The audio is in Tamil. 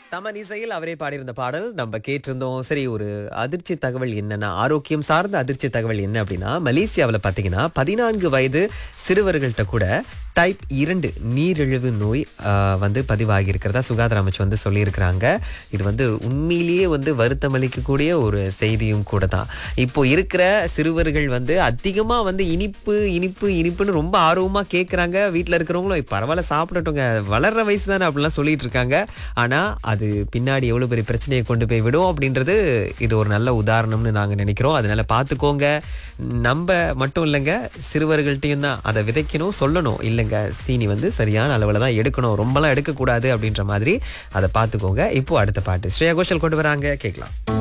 தமன் இசையில் அவரே பாடியிருந்த பாடல் நம்ம கேட்டிருந்தோம் சரி ஒரு அதிர்ச்சி தகவல் என்னன்னா ஆரோக்கியம் சார்ந்த அதிர்ச்சி தகவல் என்ன அப்படின்னா மலேசியாவில் பார்த்தீங்கன்னா பதினான்கு வயது சிறுவர்கள்ட்ட கூட டைப் இரண்டு நீரிழிவு நோய் ஆஹ், வந்து பதிவாகி இருக்கிறதா சுகாதார அமைச்சு வந்து சொல்லியிருக்கிறாங்க இது வந்து உண்மையிலேயே வந்து வருத்தம் அளிக்கக்கூடிய ஒரு செய்தியும் கூட தான் இப்போ இருக்கிற சிறுவர்கள் வந்து அதிகமாக வந்து இனிப்பு இனிப்பு இனிப்புன்னு ரொம்ப ஆர்வமாக கேட்குறாங்க வீட்டில் இருக்கிறவங்களும் பரவாயில்ல சாப்பிடட்டுங்க வளர்ற வயசு தானே அப்படிலாம் சொல்லிட்டு இருக்காங்க ஆனால் அது பின்னாடி எவ்வளோ பெரிய பிரச்சனையை கொண்டு போய் விடும் அப்படின்றது இது ஒரு நல்ல உதாரணம்னு நாங்கள் நினைக்கிறோம் அதனால பார்த்துக்கோங்க நம்ம மட்டும் இல்லைங்க சிறுவர்கள்ட்டையும் தான் அதை விதைக்கணும் சொல்லணும் இல்லைங்க சீனி வந்து சரியான அளவில் தான் எடுக்கணும் ரொம்பலாம் எடுக்கக்கூடாது அப்படின்ற மாதிரி அதை பார்த்துக்கோங்க இப்போ அடுத்த பாட்டு ஸ்ரேயா கோஷல் கொண்டு வராங்க கேட்கலாம்